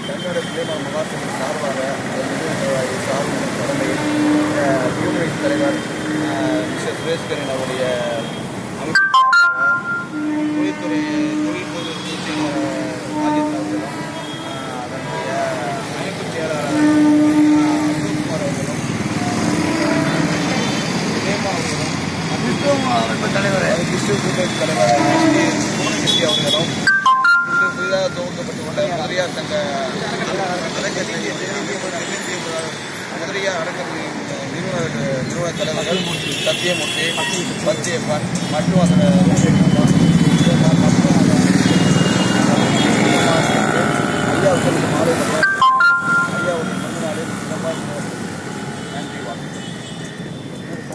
தமிழ்நாடு பிள்ளைமார் மகாசபை சார்பாக நிர்வாகி சார்பின் தலைமையில் யூனிட் தலைவர் அஹ், மிஸ்டர் சுரேஷ்கரன் அவருடைய அமைப்பின் சார்பாக தொழில்துறை தொழில் பொது செயலர் ராஜேந்திரன் அவர்களும் அஹ், அதனுடைய அமைப்பு செயலாளர் அஹ், அசோக்குமார் அவர்களும் பிரேமா அவர்களும் கிறிஸ்துவ அமைப்பு தலைவர் கிறிஸ்துவ கூட்டமைப்பு தலைவர் எஸ் கே புவனகிருஷ்ணி அவர்களும் இன்று புதிதாக துவக்கப்பட்டுள்ள மதுரையார் சங்க அறக்கட்டளை மதுரையார் அறக்கட்டளை நிறுவன நிறுவன தலைவர்கள் சத்தியமூர்த்தி சத்தியப்பன் மற்றும் அந்த ஐயாவுக்கு மாலை